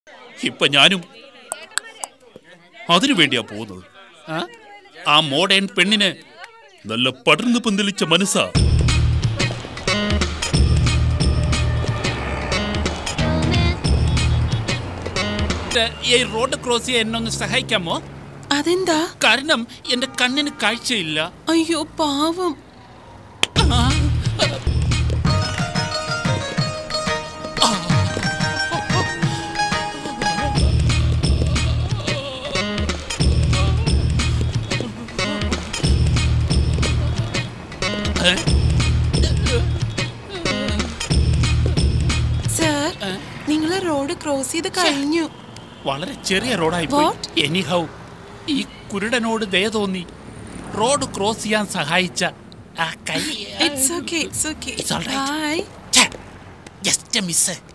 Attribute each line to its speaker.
Speaker 1: ഇപ്പൊ ഞാനും അതിനു വേണ്ടിയാ പോകുന്നത് ആ? ആ മോഡേൺ പെണ്ണിന് നല്ല പടർന്നു പന്തലിച്ച മനസ്സാ ഈ റോഡ് ക്രോസ് ചെയ്യാൻ എന്നെ ഒന്ന് സഹായിക്കാമോ
Speaker 2: അതെന്താ
Speaker 1: കാരണം എന്റെ കണ്ണിന് കാഴ്ചയില്ല
Speaker 2: അയ്യോ പാവം
Speaker 1: ഏ?
Speaker 2: സർ നിങ്ങൾ റോഡ് ക്രോസ് ചെയ്ത് കഴിഞ്ഞു
Speaker 1: വളരെ ചെറിയ റോഡായി പോയി
Speaker 2: What?
Speaker 1: എനിഹൗ ഈ കുരുടനോട് ദയ തോന്നി റോഡ് ക്രോസ് ചെയ്യാൻ സഹായിച്ച ആ കൈ
Speaker 2: it's okay it's okay
Speaker 1: It's all right.
Speaker 2: Bye
Speaker 1: just miss